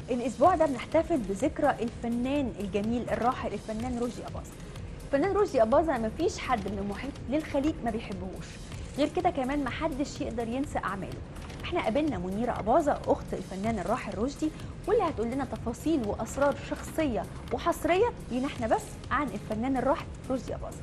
الاسبوع ده بنحتفل بذكرى الفنان الجميل الراحل الفنان رشدي اباظه الفنان رشدي اباظه ما فيش حد من المحيط للخليج ما بيحبهوش غير كده كمان ما حدش يقدر ينسى اعماله احنا قابلنا منيره اباظه اخت الفنان الراحل رشدي واللي هتقول لنا تفاصيل واسرار شخصيه وحصريه لينا احنا بس عن الفنان الراحل رشدي اباظه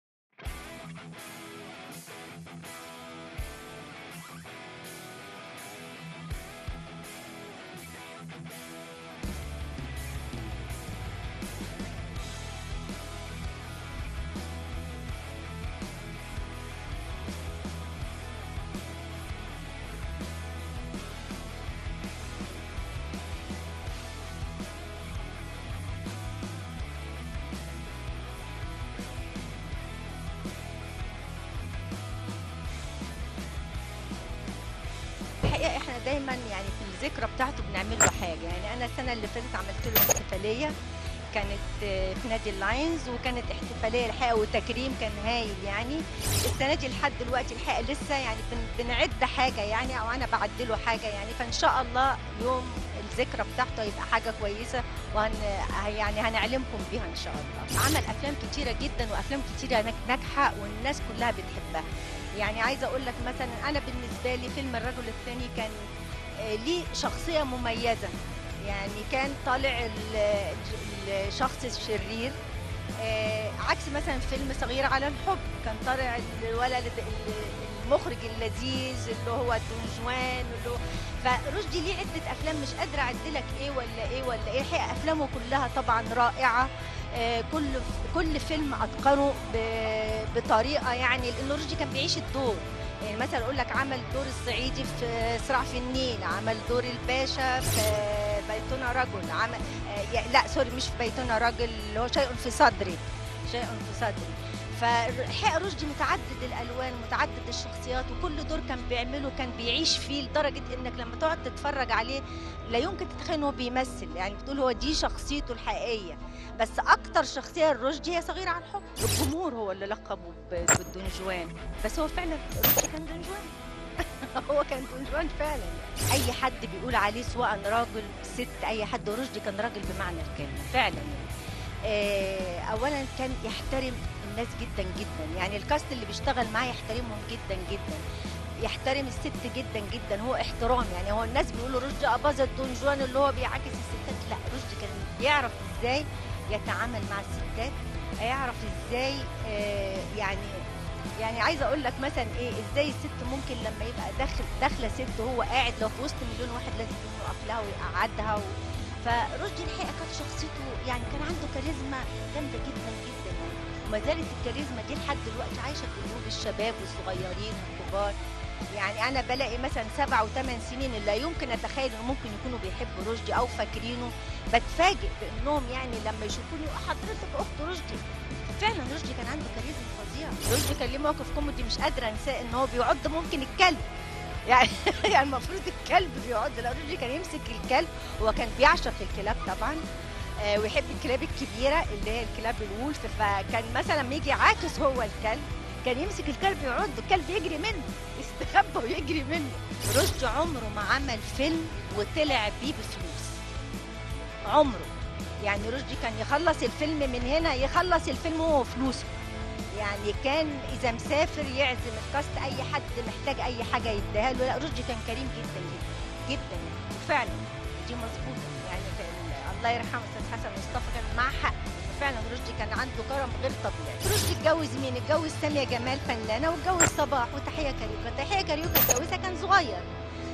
الحقيقه احنا دايما يعني في الذكرى بتاعته بنعمل له حاجه يعني انا السنه اللي فاتت عملت له احتفاليه كانت آه، في نادي اللاينز وكانت احتفاليه الحقيقه وتكريم كان هايل يعني السنه دي لحد دلوقتي الحقيقه لسه يعني بن- بنعد حاجه يعني او انا بعدله حاجه يعني فان شاء الله يوم الذكرى بتاعته هيبقى حاجه كويسه وهن يعني هنعلمكم بيها ان شاء الله عمل افلام كتيره جدا وافلام كتيره ناج- ناجحه والناس كلها بتحبها يعني عايزه اقول لك مثلا انا بالنسبه لي فيلم الرجل الثاني كان آه، ليه شخصيه مميزه يعني كان طالع ال- ال- الشخص الشرير آه، عكس مثلا فيلم صغير على الحب كان طالع الولد ال- المخرج اللذيذ اللي هو دون جوان اللي هو فرشدي ليه عده افلام مش قادره اعد لك ايه ولا ايه ولا ايه الحقيقه افلامه كلها طبعا رائعه آه، كل كل فيلم اتقنه ب- بطريقه يعني لان رشدي كان بيعيش الدور يعني مثلا اقول لك عمل دور الصعيدي في صراع في النيل عمل دور الباشا في بيتنا رجل عمل آه، يعني لا سوري مش في بيتنا رجل اللي هو شيء في صدري شيء في صدري فالحقيقه رشدي متعدد الالوان متعدد الشخصيات وكل دور كان بيعمله كان بيعيش فيه لدرجه انك لما تقعد تتفرج عليه لا يمكن تتخيل ان هو بيمثل يعني بتقول هو دي شخصيته الحقيقيه بس اكتر شخصيه لرشدي هي صغيره على الحب الجمهور هو اللي لقبه ب- بالدونجوان بس هو فعلا رشدي كان دونجوان هو كان دونجوان فعلا يعني. اي حد بيقول عليه سواء راجل ست اي حد ورشدي كان راجل بمعنى الكلمه فعلا يعني. آه، اولا كان يحترم الناس جدا جدا يعني الكاست اللي بيشتغل معاه يحترمهم جدا جدا يحترم الست جدا جدا هو احترام يعني هو الناس بيقولوا رشدي اباظه الدونجوان اللي هو بيعاكس الستات لا رشدي كان يعرف ازاي يتعامل مع الستات يعرف ازاي آه، يعني يعني عايزه اقول لك مثلا ايه ازاي الست ممكن لما يبقى داخل داخله ست وهو قاعد لو في وسط مليون واحد لازم يقوم يقف لها ويقعدها و... فرشدي الحقيقه كانت شخصيته يعني كان عنده كاريزما جامده جدا جدا يعني وما زالت الكاريزما دي لحد دلوقتي عايشه في قلوب الشباب والصغيرين والكبار يعني انا بلاقي مثلا سبع وثمان سنين اللي لا يمكن اتخيل انه ممكن يكونوا بيحبوا رشدي او فاكرينه بتفاجئ بانهم يعني لما يشوفوني حضرتك اخت رشدي فعلا رشدي كان عنده كاريزما فظيعه رشدي كان ليه موقف كوميدي مش قادره انساه ان هو بيعض ممكن الكلب يعني يعني المفروض الكلب بيعض لا رشدي كان يمسك الكلب هو كان بيعشق الكلاب طبعا آه، ويحب الكلاب الكبيره اللي هي الكلاب الولف فكان مثلا لما يجي عاكس هو الكلب كان يمسك الكلب يعض الكلب يجري منه يستخبى ويجري منه رشدي عمره ما عمل فيلم وطلع بيه بفلوس عمره يعني رشدي كان يخلص الفيلم من هنا يخلص الفيلم هو فلوسه يعني كان اذا مسافر يعزم الكاست اي حد محتاج اي حاجه يديها له لا رشدي كان كريم جدا جدا جدا يعني وفعلا دي مظبوطه يعني كان الله يرحمه استاذ حسن مصطفى كان معاه حق فعلا رشدي كان عنده كرم غير طبيعي رشدي اتجوز مين اتجوز ساميه جمال فنانه واتجوز صباح وتحيه كاريوكا تحيه كاريوكا اتجوزها كان صغير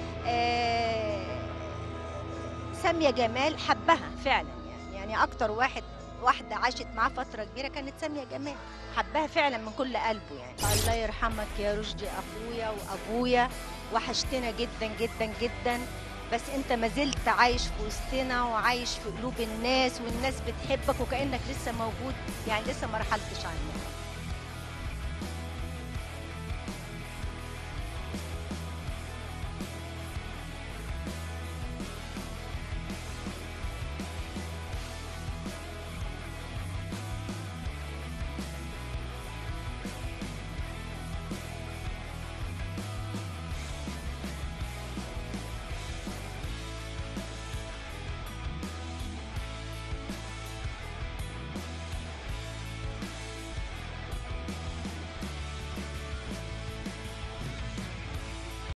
آه ساميه جمال حبها فعلا يعني يعني اكتر واحد واحده عاشت معاه فتره كبيره كانت ساميه جمال حبها فعلا من كل قلبه يعني الله يرحمك يا رشدي اخويا وابويا وحشتنا جدا جدا جدا بس انت ما زلت عايش في وسطنا وعايش في قلوب الناس والناس بتحبك وكانك لسه موجود يعني لسه ما رحلتش عننا